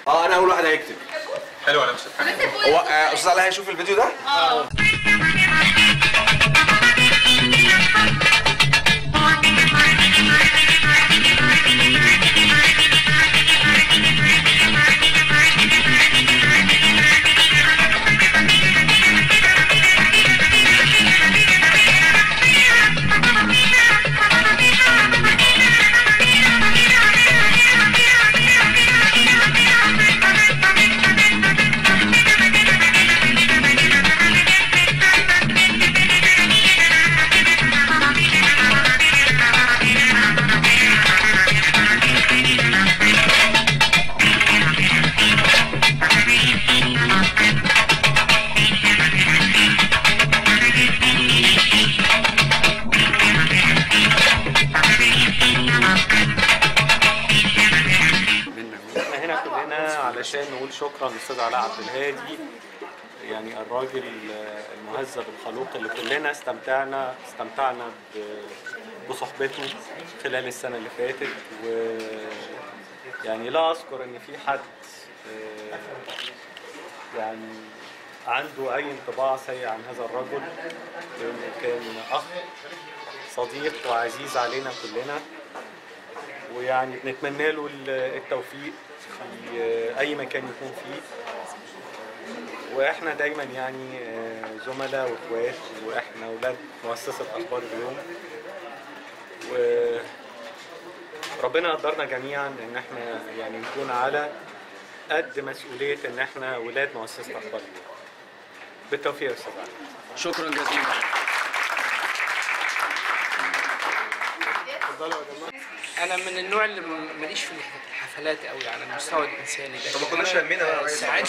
اه انا اول واحد هيكتب حلو انا مش هو آه، استاذ علاء هيشوف الفيديو ده احنا هنا كلنا علشان نقول شكرا للاستاذ علاء عبد الهادي يعني الراجل المهذب الخلوق اللي كلنا استمتعنا استمتعنا ب- بصحبته خلال السنه اللي فاتت و يعني لا اذكر ان في حد آه، يعني عنده اي انطباع سيء عن هذا الرجل لانه كان اخ صديق وعزيز علينا كلنا ويعني بنتمنى له ال- التوفيق في اي مكان يكون فيه واحنا دايما يعني آه، زملاء واخوات واحنا اولاد مؤسسه اخبار اليوم وربنا قدرنا جميعا ان احنا يعني نكون على قد مسؤوليه ان احنا ولاد مؤسسه اخبار اليوم بالتوفيق يا استاذ علي شكرا جزيلا انا من النوع اللي ماليش في الحفلات قوي على المستوى الانساني ده طب ما كناش همنا بقى يا ريس. سعدت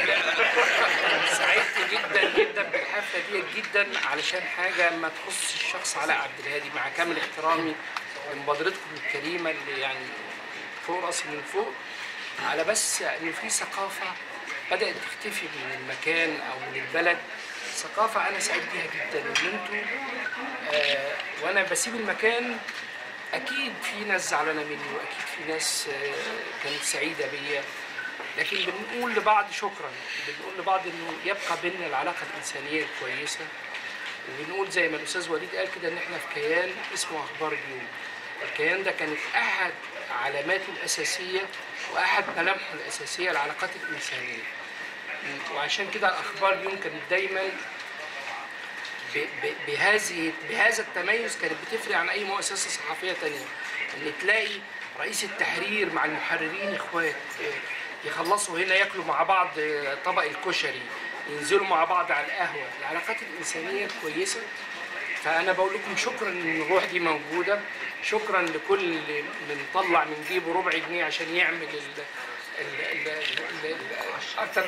سعدت جدا جدا بالحفله دي جدا علشان حاجه ما تخص الشخص علاء عبد الهادي مع كامل احترامي لمبادرتكم الكريمه اللي يعني فوق راسي من فوق على بس ان في ثقافه بدات تختفي من المكان او من البلد ثقافه انا سعيد بيها جدا ان انتوا آه وانا بسيب المكان اكيد في ناس زعلانه مني واكيد في ناس آه، كانت سعيده بيا لكن بنقول لبعض شكرا بنقول لبعض انه يبقى بيننا العلاقه الانسانيه الكويسه وبنقول زي ما الاستاذ وليد قال كده ان احنا في كيان اسمه اخبار اليوم الكيان ده كانت احد علاماته الاساسيه واحد ملامحه الاساسيه العلاقات الانسانيه وعشان كده الاخبار اليوم كانت دايما ب- ب- بهذه بهذا التميز كانت بتفرق عن اي مؤسسه صحفيه تانية ان تلاقي رئيس التحرير مع المحررين اخوات آه، يخلصوا هنا ياكلوا مع بعض آه، طبق الكشري ينزلوا مع بعض على القهوه العلاقات الانسانيه الكويسه فانا بقول لكم شكرا ان الروح دي موجوده شكرا لكل اللي مطلع من جيبه ربع جنيه عشان يعمل ال ال ال ال ال اكتر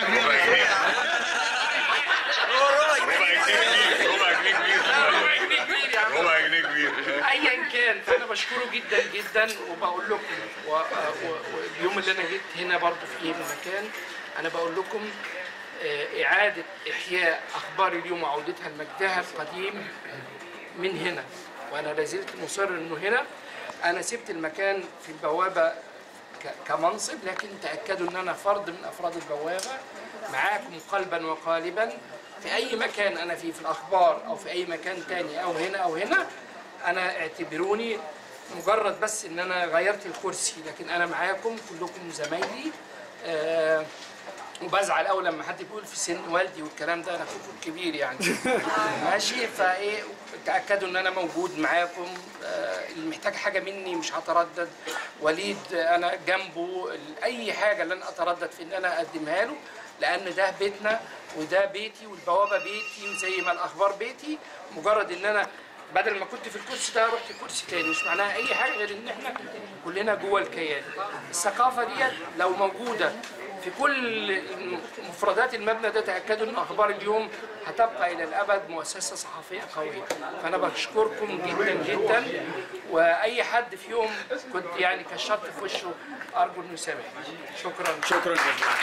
ربع جنيه كبير ربع جنيه كبير يا عم. ربع جنيه كبير ايا كان فانا بشكره جدا جدا وبقول لكم و- و- واليوم اللي انا جيت هنا برضو في ايه المكان انا بقول لكم آه، اعاده احياء اخبار اليوم وعودتها لمجدها القديم من هنا وانا لازلت مصر انه هنا انا سبت المكان في البوابه ك- كمنصب لكن تاكدوا ان انا فرد من افراد البوابه معاكم قلبا وقالبا في اي مكان انا فيه في الاخبار او في اي مكان تاني او هنا او هنا انا اعتبروني مجرد بس ان انا غيرت الكرسي لكن انا معاكم كلكم زمايلي آه وبزعل قوي لما حد بيقول في سن والدي والكلام ده انا اخوكم الكبير يعني ماشي فايه تاكدوا ان انا موجود معاكم آه، اللي محتاج حاجه مني مش هتردد وليد آه، انا جنبه ال- اي حاجه اللي انا اتردد في ان انا اقدمها له لان ده بيتنا وده بيتي والبوابه بيتي وزي ما الاخبار بيتي مجرد ان انا بدل ما كنت في الكرسي ده رحت كرسي تاني مش معناها اي حاجه غير ان احنا كلنا جوه الكيان الثقافه ديت لو موجوده في كل مفردات المبنى ده تاكدوا ان اخبار اليوم هتبقى الى الابد مؤسسه صحفيه قويه فانا بشكركم جدا جدا واي حد في يوم كنت يعني كشرت في وشه ارجو انه يسامحني شكرا شكرا جزيلا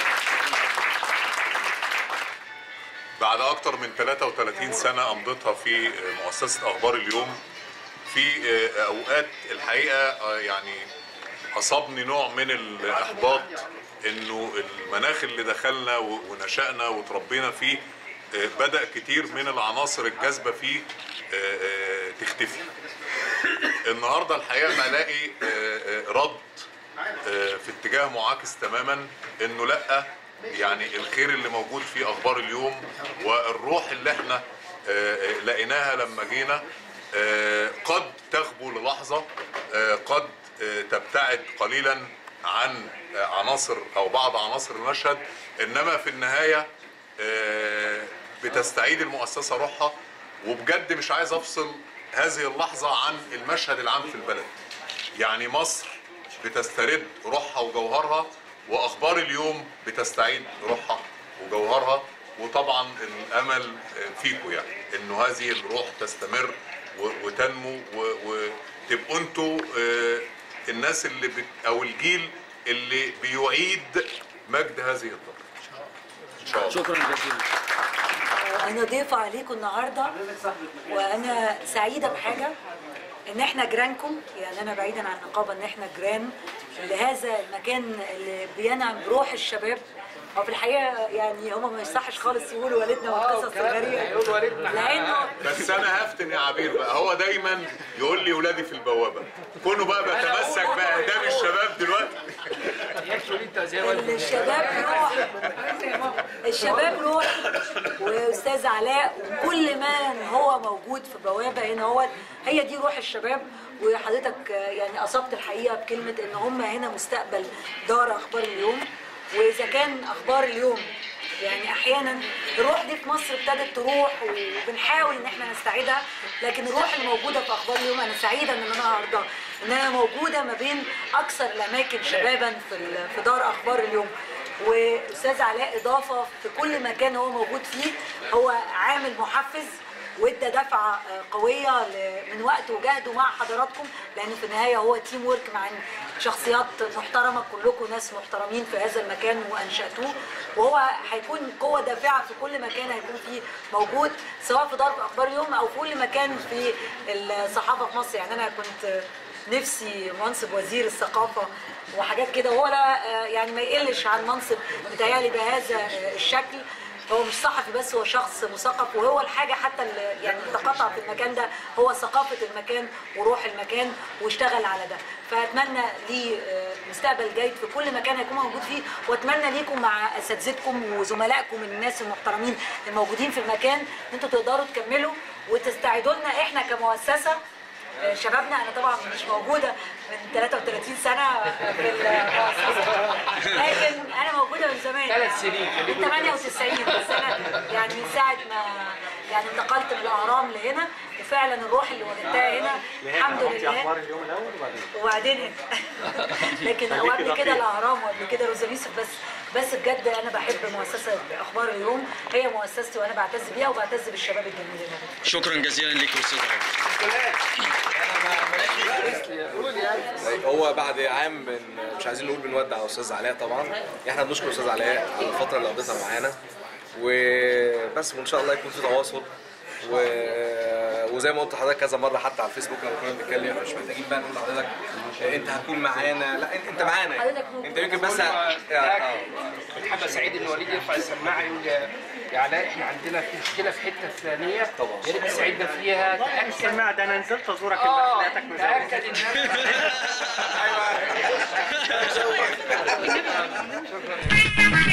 بعد اكتر من 33 سنه امضتها في مؤسسه اخبار اليوم في اوقات الحقيقه يعني اصابني نوع من الاحباط انه المناخ اللي دخلنا و- ونشأنا وتربينا فيه آه، بدأ كتير من العناصر الجاذبة فيه آه، آه، تختفي النهارده الحقيقه بلاقي آه، آه، رد آه، في اتجاه معاكس تماما انه لا يعني الخير اللي موجود في اخبار اليوم والروح اللي احنا آه، آه، لقيناها لما جينا آه، قد تغبو للحظه آه، قد آه، تبتعد قليلا عن آه، عناصر او بعض عناصر المشهد انما في النهايه آه، بتستعيد المؤسسه روحها وبجد مش عايز افصل هذه اللحظه عن المشهد العام في البلد يعني مصر بتسترد روحها وجوهرها واخبار اليوم بتستعيد روحها وجوهرها وطبعا الامل فيكم يعني انه هذه الروح تستمر و- وتنمو و- وتبقوا انتوا آه، الناس اللي بت او الجيل اللي بيعيد مجد هذه الدار ان شاء الله شكرا جزيلا انا ضيفة عليكم النهارده وانا سعيده بحاجه ان احنا جيرانكم يعني انا بعيدا عن النقابه ان احنا جيران لهذا المكان اللي بينعم بروح الشباب هو في الحقيقه يعني هم ما يصحش خالص يقولوا والدنا والقصص الكلام ده الغريبه هيقول والدنا. لانه بس انا هفتن يا عبير بقى هو دايما يقول لي ولادي في البوابه كونه بقى بتمسك باهداف الشباب دلوقتي يكفي انت زي والدك الشباب روح الشباب روح واستاذ علاء وكل من هو موجود في بوابه هنا هو هي دي روح الشباب وحضرتك يعني اصبت الحقيقه بكلمه ان هم هنا مستقبل دار اخبار اليوم واذا كان اخبار اليوم يعني احيانا الروح دي في مصر ابتدت تروح وبنحاول ان احنا نستعيدها لكن الروح الموجوده في اخبار اليوم انا سعيده ان انا النهارده ان انا موجوده ما بين اكثر الاماكن شبابا في ال- في دار اخبار اليوم واستاذ علاء اضافه في كل مكان هو موجود فيه هو عامل محفز وادى دفعه آه، قويه ل- من وقته وجهده مع حضراتكم لان في النهايه هو تيم ورك مع شخصيات محترمه كلكم ناس محترمين في هذا المكان وانشاتوه وهو هيكون قوه دافعه في كل مكان هيكون فيه موجود سواء في ضرب اخبار اليوم او في كل مكان في الصحافه في مصر يعني انا كنت نفسي منصب وزير الثقافه وحاجات كده وهو لا آه، يعني ما يقلش عن منصب بتهيألي بهذا آه، الشكل هو مش صحفي بس هو شخص مثقف وهو الحاجه حتى اللي يعني تقاطع في المكان ده هو ثقافه المكان وروح المكان واشتغل على ده فاتمنى ليه آه، مستقبل جيد في كل مكان هيكون موجود فيه واتمنى ليكم مع اساتذتكم وزملائكم الناس المحترمين الموجودين في المكان ان انتوا تقدروا تكملوا وتستعيدوا لنا احنا كمؤسسه شبابنا انا طبعا مش موجوده من 33 سنه في المؤسسه لكن انا موجوده من زمان ثلاث سنين. من 98 بس انا يعني من ساعه ما يعني انتقلت من الاهرام لهنا وفعلا الروح اللي ولدتها هنا الحمد رحتي لله اخبار اليوم الاول وبعدين وبعدين لكن خليكي وقبل كده دقيقة. الاهرام وقبل كده روزا يوسف بس بس بجد انا بحب مؤسسه اخبار اليوم هي مؤسستي وانا بعتز بيها وبعتز بالشباب الجميل اللي موجود شكرا جزيلا ليك يا استاذ علاء قول يا ألف. هو بعد عام من مش عايزين نقول بنودع استاذ علاء طبعا احنا بنشكر استاذ علاء على الفتره اللي قضيتها معانا وبس وان شاء الله يكون في تواصل و... وزي ما قلت لحضرتك كذا مره حتى على الفيسبوك لما كنا بنتكلم احنا مش محتاجين بقى نقول لحضرتك انت هتكون معانا لا انت معانا حضرتك موجود. انت يمكن بس بقول له اه يا- كنت حابه سعيد ان وليد يرفع السماعه يقول يا يا علاء احنا عندنا في مشكله في حته فلانيه طبعا. يا ريت تساعدنا فيها تاكد سمع ده انا نزلت ازورك اه امبارح لقيتك مزوج تاكد ان انا